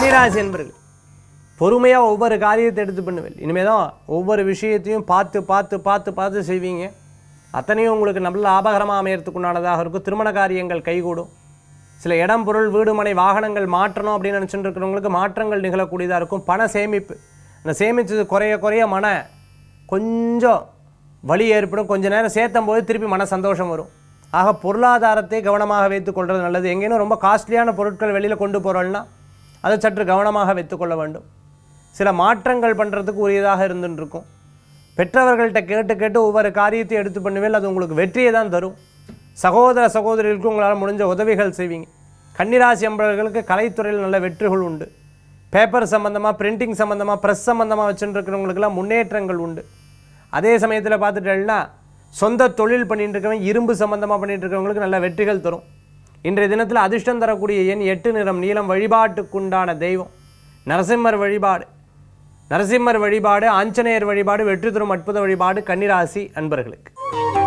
கன்னிராசி என்பர்கள் பொறுமையாக ஒவ்வொரு காரியத்தை எடுத்து பண்ணுவேன் இனிமேல் தான் ஒவ்வொரு விஷயத்தையும் பார்த்து பார்த்து பார்த்து பார்த்து செய்வீங்க அத்தனையும் உங்களுக்கு நல்ல லாபகரமாக அமையறதுக்குண்டானதாக இருக்கும் திருமண காரியங்கள் கைகூடும் சில இடம் பொருள் வீடு மனை வாகனங்கள் மாற்றணும் அப்படின்னு நினச்சிட்டு இருக்கிறவங்களுக்கு மாற்றங்கள் நிகழக்கூடியதாக இருக்கும் பண சேமிப்பு அந்த சேமிச்சது குறைய குறைய மன கொஞ்சம் வலி ஏற்படும் கொஞ்ச நேரம் சேர்த்தும் போது திருப்பி மன சந்தோஷம் வரும் ஆக பொருளாதாரத்தை கவனமாக வைத்துக் கொள்வது நல்லது எங்கேனும் ரொம்ப காஸ்ட்லியான பொருட்கள் வெளியில் கொண்டு போகிறோம்னா அதை சற்று கவனமாக வைத்துக்கொள்ள வேண்டும் சில மாற்றங்கள் பண்ணுறதுக்கு உரியதாக இருந்துட்டு இருக்கும் பெற்றவர்கள்ட்ட கேட்டு கேட்டு ஒவ்வொரு காரியத்தையும் எடுத்து பண்ணுவேன் அது உங்களுக்கு வெற்றியை தான் தரும் சகோதர சகோதரிகளுக்கு உங்களால் முடிஞ்ச உதவிகள் செய்வீங்க கன்னிராசி அன்பர்களுக்கு கலைத்துறையில் நல்ல வெற்றிகள் உண்டு பேப்பர் சம்மந்தமாக பிரிண்டிங் சம்மந்தமாக ப்ரெஸ் சம்மந்தமாக வச்சுட்டு இருக்கிறவங்களுக்கெல்லாம் முன்னேற்றங்கள் உண்டு அதே சமயத்தில் பார்த்துட்டேன்னா சொந்த தொழில் பண்ணிட்டு இருக்கவங்க இரும்பு சம்மந்தமாக பண்ணிட்டு இருக்கிறவங்களுக்கு நல்ல வெற்றிகள் தரும் இன்றைய தினத்தில் அதிர்ஷ்டம் தரக்கூடிய எண் எட்டு நிறம் நீளம் வழிபாட்டுக்குண்டான தெய்வம் நரசிம்மர் வழிபாடு நரசிம்மர் வழிபாடு ஆஞ்சநேயர் வழிபாடு வெற்றி தரும் அற்புத வழிபாடு கன்னிராசி அன்பர்களுக்கு